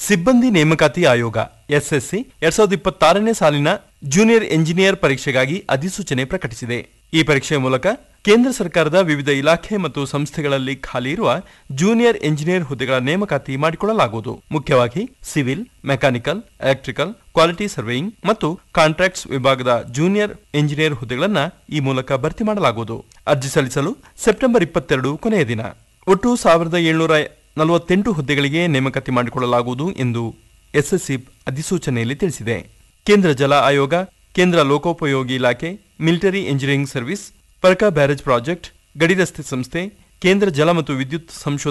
ಸಿಬ್ಬಂದಿ ನೇಮಕಾತಿ ಆಯೋಗ ಎಸ್ಎಸ್ಸಿ ಎರಡ್ ಸಾವಿರದ ಇಪ್ಪತ್ತಾರನೇ ಸಾಲಿನ ಜೂನಿಯರ್ ಎಂಜಿನಿಯರ್ ಪರೀಕ್ಷೆಗಾಗಿ ಅಧಿಸೂಚನೆ ಪ್ರಕಟಿಸಿದೆ ಈ ಪರೀಕ್ಷೆಯ ಮೂಲಕ ಕೇಂದ್ರ ಸರ್ಕಾರದ ವಿವಿಧ ಇಲಾಖೆ ಮತ್ತು ಸಂಸ್ಥೆಗಳಲ್ಲಿ ಖಾಲಿ ಇರುವ ಜೂನಿಯರ್ ಎಂಜಿನಿಯರ್ ಹುದ್ದೆಗಳ ನೇಮಕಾತಿ ಮಾಡಿಕೊಳ್ಳಲಾಗುವುದು ಮುಖ್ಯವಾಗಿ civil mechanical electrical quality surveying ಮತ್ತು ಕಾಂಟ್ರಾಕ್ಟ್ಸ್ ವಿಭಾಗದ ಜೂನಿಯರ್ ಎಂಜಿನಿಯರ್ ಹುದ್ದೆಗಳನ್ನು ಈ ಮೂಲಕ ಭರ್ತಿ ಮಾಡಲಾಗುವುದು ಅರ್ಜಿ ಸಲ್ಲಿಸಲು ಸೆಪ್ಟೆಂಬರ್ ಇಪ್ಪತ್ತೆರಡು ಕೊನೆಯ ದಿನ ಒಟ್ಟು ಸಾವಿರದ ಏಳ್ನೂರ ನಲವತ್ತೆಂಟು ಹುದ್ದೆಗಳಿಗೆ ನೇಮಕಾತಿ ಮಾಡಿಕೊಳ್ಳಲಾಗುವುದು ಎಂದು ಎಸ್ಎಸ್ಸಿ ಅಧಿಸೂಚನೆಯಲ್ಲಿ ತಿಳಿಸಿದೆ ಕೇಂದ್ರ ಜಲ ಆಯೋಗ ಕೇಂದ್ರ ಲೋಕೋಪಯೋಗಿ ಇಲಾಖೆ ಮಿಲಿಟರಿ ಇಂಜಿನಿಯರಿಂಗ್ ಸರ್ವಿಸ್ ಪರ್ಕಾ ಬ್ಯಾರೇಜ್ ಪ್ರಾಜೆಕ್ಟ್ ಗಡಿ ರಸ್ತೆ ಸಂಸ್ಥೆ ಕೇಂದ್ರ ಜಲ ಮತ್ತು ವಿದ್ಯುತ್ ಸಂಶೋಧನಾ